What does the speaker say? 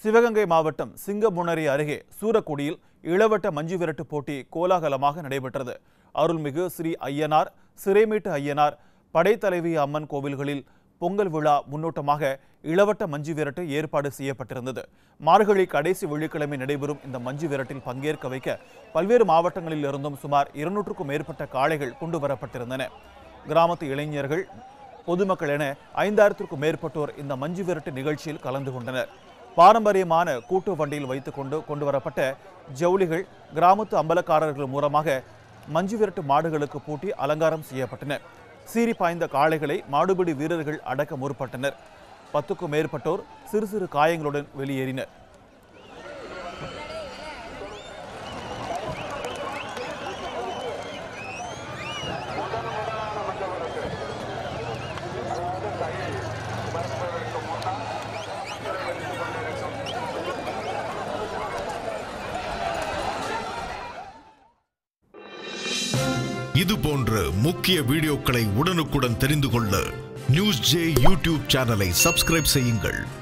சிவகங்கை மாவட்டம் சிங்கமுனரி அருகே சூரக்குடியில் இளவட்ட மஞ்சு விரட்டு போட்டி கோலாகலமாக நடைபெற்றது அருள்மிகு ஸ்ரீ ஐயனார் சிறைமீட்டு ஐயனார் படைத்தலைவி அம்மன் கோவில்களில் பொங்கல் விழா முன்னோட்டமாக இளவட்ட மஞ்சு விரட்டு ஏற்பாடு செய்யப்பட்டிருந்தது மார்கழி கடைசி வெள்ளிக்கிழமை நடைபெறும் இந்த மஞ்சு விரட்டில் பங்கேற்க வைக்க பல்வேறு மாவட்டங்களில் இருந்தும் சுமார் இருநூற்றுக்கும் மேற்பட்ட காளைகள் கொண்டு வரப்பட்டிருந்தன கிராமத்து இளைஞர்கள் பொதுமக்கள் என ஐந்தாயிரத்திற்கும் மேற்பட்டோர் இந்த மஞ்சு விரட்டு நிகழ்ச்சியில் கலந்து கொண்டனர் பாரம்பரியமான கூட்டு வண்டியில் வைத்துக்கொண்டு கொண்டு வரப்பட்ட ஜவுளிகள் கிராமத்து அம்பலக்காரர்கள் மூலமாக மஞ்சு விரட்டு மாடுகளுக்கு பூட்டி அலங்காரம் செய்யப்பட்டன சீறி பாய்ந்த காளைகளை மாடுபிடி வீரர்கள் அடக்க முற்பட்டனர் பத்துக்கும் மேற்பட்டோர் சிறு சிறு காயங்களுடன் வெளியேறினர் இது போன்ற முக்கிய வீடியோக்களை உடனுக்குடன் தெரிந்து கொள்ள நியூஸ் ஜே யூடியூப் சேனலை சப்ஸ்கிரைப் செய்யுங்கள்